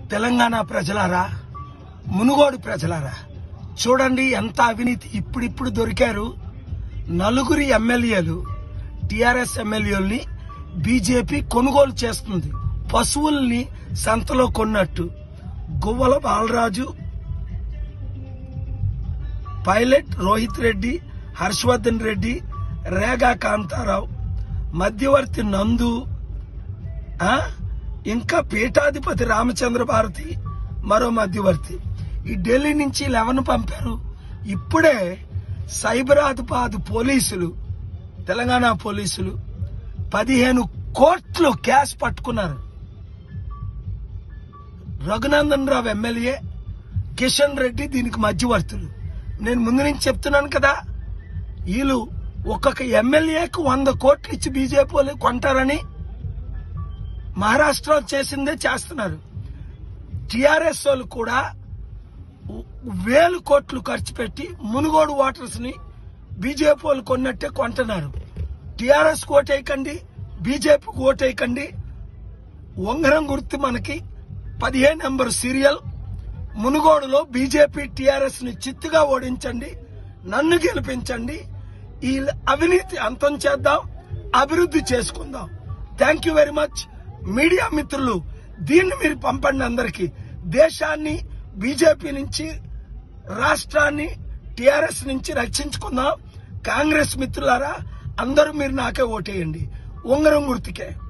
తెలంగాణ ప్రజలారా మునుగోడు ప్రజలారా చూడండి ఎంత అవినీతి ఇప్పుడిప్పుడు దొరికారు నలుగురి ఎమ్మెల్యేలు టిఆర్ఎస్ ఎమ్మెల్యేలని బీజేపీ కొనుగోలు చేస్తుంది పశువుల్ని సంతలో కొన్నట్టు గువ్వల బాలరాజు పైలట్ రోహిత్ రెడ్డి హర్షవర్ధన్ రెడ్డి రేగా కాంతారావు మధ్యవర్తి నందు ఆ ఇంకా పీఠాధిపతి రామచంద్ర భారతి మరో మధ్యవర్తి ఈ ఢిల్లీ నుంచి లెవెన్ పంపారు ఇప్పుడే సైబరాబాద్ పోలీసులు తెలంగాణ పోలీసులు పదిహేను కోట్లు క్యాష్ పట్టుకున్నారు రఘునందన్ రావు ఎమ్మెల్యే కిషన్ రెడ్డి దీనికి మధ్యవర్తులు నేను ముందు నుంచి చెప్తున్నాను కదా వీళ్ళు ఒక్కొక్క ఎమ్మెల్యేకు వంద కోట్లు ఇచ్చి బీజేపీ వాళ్ళు కొంటారని మహారాష్ట్ర చేసిందే చేస్తున్నారు టిఆర్ఎస్ వాళ్ళు కూడా వేలు కోట్లు ఖర్చు పెట్టి మునుగోడు ఓటర్స్ ని బీజేపీ వాళ్ళు కొన్నట్టే కొంటున్నారు టిఆర్ఎస్ ఓటేయకండి బీజేపీకి ఓటేయకండి ఉంగరం గుర్తు మనకి పదిహేను నెంబర్ సీరియల్ మునుగోడులో బీజేపీ టిఆర్ఎస్ ని చిత్తుగా ఓడించండి నన్ను గెలిపించండి ఈ అవినీతి అంతం చేద్దాం అభివృద్ధి చేసుకుందాం thank you very much media మిత్రులు దీన్ని మీరు పంపండి అందరికి దేశాన్ని బీజేపీ నుంచి రాష్ట్రాన్ని టిఆర్ఎస్ నుంచి రక్షించుకుందాం కాంగ్రెస్ మిత్రులారా అందరూ మీరు నాకే ఓటేయండి ఉంగరం గుర్తుకే